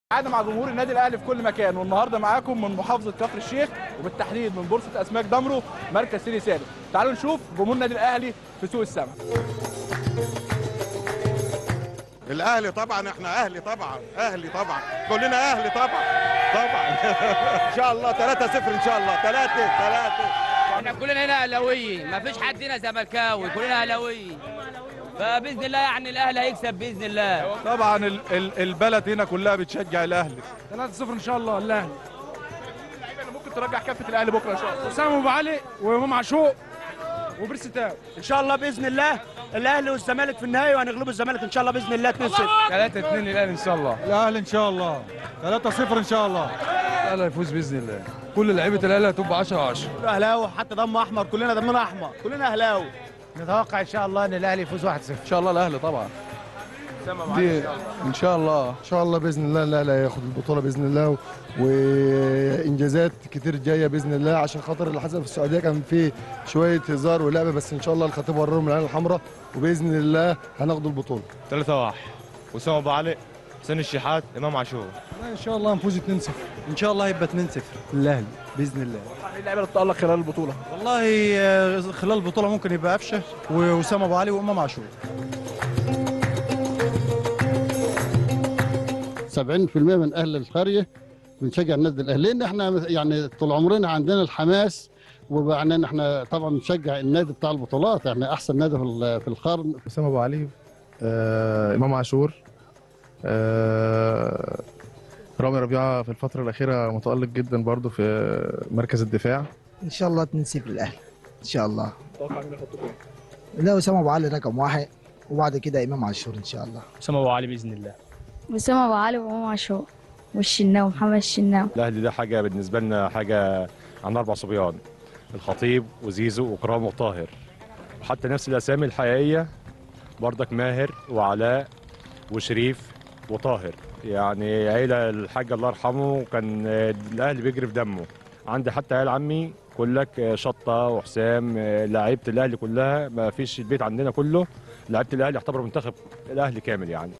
قاعدة مع جمهور النادي الاهلي في كل مكان والنهارده معاكم من محافظه كفر الشيخ وبالتحديد من بورصه اسماك دمرو مركز سيدي سالم تعالوا نشوف جمهور النادي الاهلي في سوق السمك الاهلي طبعا احنا اهلي طبعا اهلي طبعا كلنا اهلي طبعا طبعا ان شاء الله 3 0 ان شاء الله 3 3 احنا كلنا هنا اهلاويين ما فيش حد هنا زملكاوي كلنا اهلاويين فباذن الله يعني الاهلي هيكسب باذن الله طبعا ال ال البلد هنا كلها بتشجع الاهلي 3-0 ان شاء الله الاهلي اللعيبه اللي ممكن ترجع كفه الاهلي بكره ان شاء الله اسامه ابو علي وامام عاشور وبرستاو ان شاء الله باذن الله الاهلي والزمالك في النهائي وهنغلبوا الزمالك ان شاء الله باذن الله 2-0 3 2 الاهلي ان شاء الله الاهلي ان شاء الله 3-0 ان شاء الله الاهلي هيفوز باذن الله كل لعيبه الاهلي هتبقى 10 10 اهلاوي حتى دم احمر كلنا دمنا احمر كلنا اهلاوي نتوقع ان شاء الله ان الاهلي يفوز 1-0 ان شاء الله الاهلي طبعا دي ان شاء الله ان شاء الله باذن الله الاهلي هياخد البطوله باذن الله وانجازات كتير جايه باذن الله عشان خاطر اللي حصل في السعوديه كان فيه شويه هزار ولعبه بس ان شاء الله الخطيب وررهم العين الحمراء وباذن الله هناخدوا البطوله 3 1 وسام ابو علي حسين الشحات امام عاشور ان شاء الله هنفوز 2-0 ان شاء الله هيبقى 2-0 الاهلي باذن الله ايه اللعيبه اللي تتالق خلال البطوله والله آه، خلال البطوله ممكن يبقى قفشه واسامه ابو علي وامام عاشور 70% من اهل القريه بنشجع النادي الاهلي لان احنا يعني طول عمرنا عندنا الحماس وبعدين احنا طبعا بنشجع النادي بتاع البطولات احنا احسن نادي في ال- في القرن اسامه ابو علي آه امام عاشور آه رامي ربيعه في الفتره الاخيره متالق جدا برضو في مركز الدفاع ان شاء الله 2-0 الاهلي ان شاء الله توقع مين يحط فين لا اسامه ابو علي رقم واحد وبعد كده امام عاشور ان شاء الله اسامه ابو علي باذن الله أسامة أبو علي وإمام عاشور والشناوي محمد الشناوي الاهلي ده حاجه بالنسبه لنا حاجه عن اربع صبيان الخطيب وزيزو وكرام وطاهر وحتى نفس الاسامي الحقيقيه بردك ماهر وعلاء وشريف وطاهر يعني عيله الحاج الله يرحمه كان الاهلي بيجري في دمه عندي حتى عيال عمي كلك شطه وحسام لعيبه الاهلي كلها ما فيش البيت عندنا كله لعيبه الاهلي يعتبر منتخب الاهلي كامل يعني